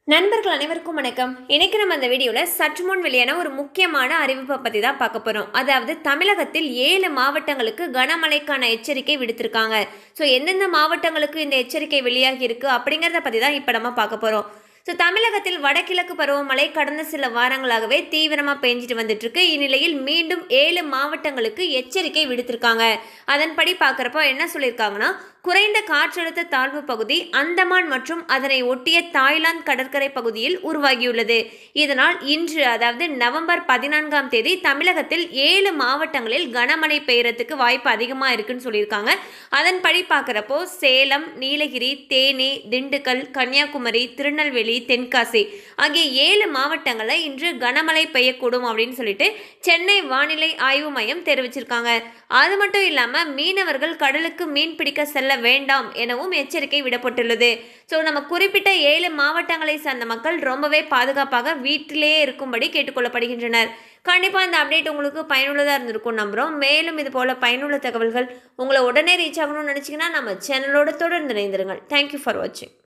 நண்பர்கள் அனைவருக்கும் வணக்கம் இன்னைக்கு நம்ம அந்த வீடியோவில் சற்று முன் வெளியான ஒரு முக்கியமான அறிவிப்பை பற்றி தான் பார்க்க போகிறோம் அதாவது தமிழகத்தில் ஏழு மாவட்டங்களுக்கு கனமழைக்கான எச்சரிக்கை விடுத்திருக்காங்க ஸோ எந்தெந்த மாவட்டங்களுக்கு இந்த எச்சரிக்கை வெளியாகி இருக்கு அப்படிங்கிறத பற்றி தான் இப்போ நம்ம பார்க்க போகிறோம் ஸோ தமிழகத்தில் வடகிழக்கு பருவமழை கடந்த சில வாரங்களாகவே தீவிரமாக பெஞ்சிட்டு வந்துட்டு இருக்கு இந்நிலையில் மீண்டும் ஏழு மாவட்டங்களுக்கு எச்சரிக்கை விடுத்திருக்காங்க அதன்படி பார்க்குறப்போ என்ன சொல்லியிருக்காங்கன்னா குறைந்த காற்றழுத்த தாழ்வு பகுதி அந்தமான் மற்றும் அதனை ஒட்டிய தாய்லாந்து கடற்கரை பகுதியில் உருவாகியுள்ளது இதனால் இன்று அதாவது நவம்பர் பதினான்காம் தேதி தமிழகத்தில் ஏழு மாவட்டங்களில் கனமழை பெய்யறதுக்கு வாய்ப்பு அதிகமாக இருக்குன்னு சொல்லியிருக்காங்க அதன்படி பார்க்குறப்போ சேலம் நீலகிரி தேனி திண்டுக்கல் கன்னியாகுமரி திருநெல்வேலி தென்காசி ஆகிய ஏழு மாவட்டங்களில் இன்று கனமழை பெய்யக்கூடும் அப்படின்னு சொல்லிட்டு சென்னை வானிலை ஆய்வு மையம் தெரிவிச்சிருக்காங்க அது மட்டும் இல்லாமல் மீனவர்கள் கடலுக்கு மீன் பிடிக்க செல்ல வேண்டாம் எனவும் எச்சரிக்கை விடப்பட்டுள்ளது ஸோ நம்ம குறிப்பிட்ட ஏழு மாவட்டங்களை சார்ந்த மக்கள் ரொம்பவே பாதுகாப்பாக வீட்டிலேயே இருக்கும்படி கேட்டுக்கொள்ளப்படுகின்றனர் கண்டிப்பாக இந்த அப்டேட் உங்களுக்கு பயனுள்ளதாக இருந்திருக்கும் நம்புகிறோம் மேலும் இது போல் பயனுள்ள தகவல்கள் உங்களை உடனே ரீச் ஆகணும்னு நினச்சிங்கன்னா நம்ம சேனலோட தொடர்ந்து இணைந்திருங்கள் தேங்க்யூ ஃபார் வாட்சிங்